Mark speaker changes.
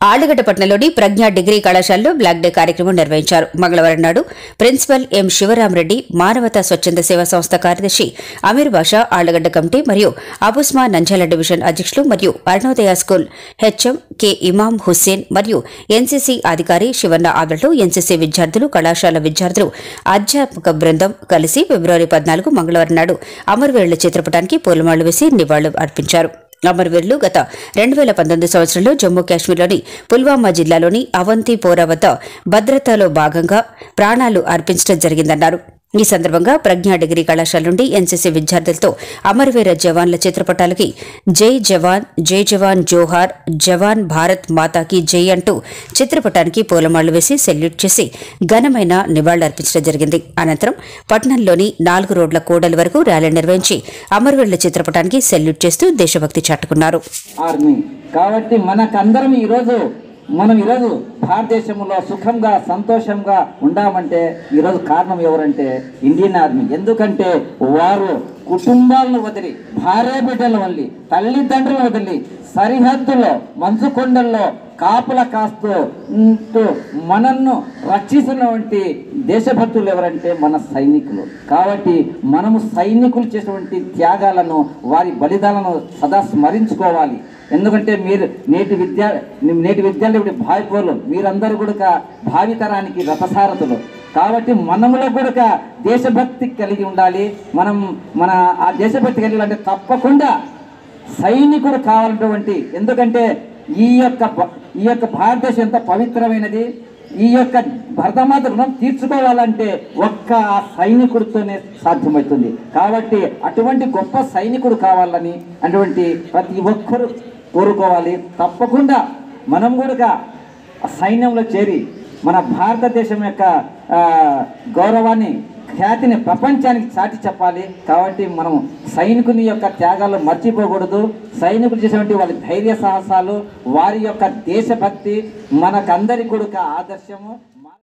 Speaker 1: ఆళ్లగడ్డపట్నంలోని Pragna degree కళాశాలలో black day కార్యక్రమం నిర్వహించారు మంగళవారం నాడు ప్రిన్సిపల్ ఎం శివరామరెడ్డి మానవతా స్వచ్ఛంద సేవా సంస్థ కార్యదర్శి అమీర్ బాషా ఆళ్లగడ్డ కమిటీ మరియు అబుస్మా నంజాల డివిజన్ అధ్యక్షులు మరియు Arunodaya school HM K Imam Hussain మరియు ఎన్సీసీ అధికారి శివన్న ఆదరణలో ఎన్సీసీ విద్యార్థులు కళాశాల విద్యార్థులు అధ్యాపక బృందం కలిసి ఫిబ్రవరి పద్నాలుగు మంగళవారం నాడు అమరవీరుల చిత్రపటానికి పూలమాళ్లు వేసి నివాళులు అర్పించారు అమరవీరులు గత రెండు వేల పంతొమ్మిది సంవత్సరంలో జమ్మూ కాశ్మీర్లోని పుల్వామా జిల్లాలోని అవంతిపోరా వద్ద భద్రతలో భాగంగా ప్రాణాలు అర్పించడం జరిగిందన్నారు ఈ సందర్భంగా ప్రజ్ఞా డిగ్రీ కళాశాల నుండి ఎన్సీసీ విద్యార్థులతో అమరవీర జవాన్ల చిత్రపటాలకి జై జవాన్ జై జవాన్ జోహార్ జవాన్ భారత్ మాతాకి జై అంటూ చిత్రపటానికి పూలమాళ్లు వేసి సెల్యూట్ చేసి ఘనమైన నివాళులర్పించడం జరిగింది అనంతరం పట్టణంలోని నాలుగు రోడ్ల కూడలి వరకు ర్యాలీ నిర్వహించి అమరవీరుల చిత్రపటానికి సెల్యూట్ చేస్తూ దేశభక్తి చాటుకున్నారు
Speaker 2: ఆర్మీ కాబట్టి మనకందరం ఈరోజు మనం ఈరోజు భారతదేశంలో సుఖంగా సంతోషంగా ఉండామంటే ఈరోజు కారణం ఎవరంటే ఇండియన్ ఆర్మీ ఎందుకంటే వారు కుటుంబాలను వదిలి భార్య బిడ్డలను వదిలి తల్లిదండ్రులను వదిలి సరిహద్దులో మంచు కొండల్లో కాపుల కాస్తూ ఉంటూ మనల్ని రక్షిస్తున్నటువంటి దేశభక్తులు ఎవరంటే మన సైనికులు కాబట్టి మనము సైనికులు చేసినటువంటి త్యాగాలను వారి బలిదానాలను సదా స్మరించుకోవాలి ఎందుకంటే మీరు నేటి విద్యా నేటి విద్యార్థి భావిపోలు మీరందరూ కూడా భావితరానికి రథసారథులు కాబట్టి మనములో కూడా దేశభక్తి కలిగి ఉండాలి మనం మన ఆ దేశభక్తి కలిగి అంటే తప్పకుండా సైనికుడు కావాలన్నటువంటి ఎందుకంటే ఈ యొక్క భ- ఈ యొక్క భారతదేశం ఎంత పవిత్రమైనది ఈ యొక్క భరతమాత రుణం తీర్చుకోవాలంటే ఒక్క ఆ సైనికుడితోనే సాధ్యమవుతుంది కాబట్టి అటువంటి గొప్ప సైనికుడు కావాలని అటువంటి ప్రతి ఒక్కరూ కోరుకోవాలి తప్పకుండా మనం కూడా ఆ సైన్యంలో చేరి మన భారతదేశం యొక్క ఆ, గౌరవాన్ని ఖ్యాతిని ప్రపంచానికి చాటి చెప్పాలి కాబట్టి మనం సైనికుని యొక్క త్యాగాలు మర్చిపోకూడదు సైనికులు చేసేటువంటి వాళ్ళ ధైర్య సాహసాలు వారి యొక్క దేశభక్తి మనకందరి కూడా ఆదర్శము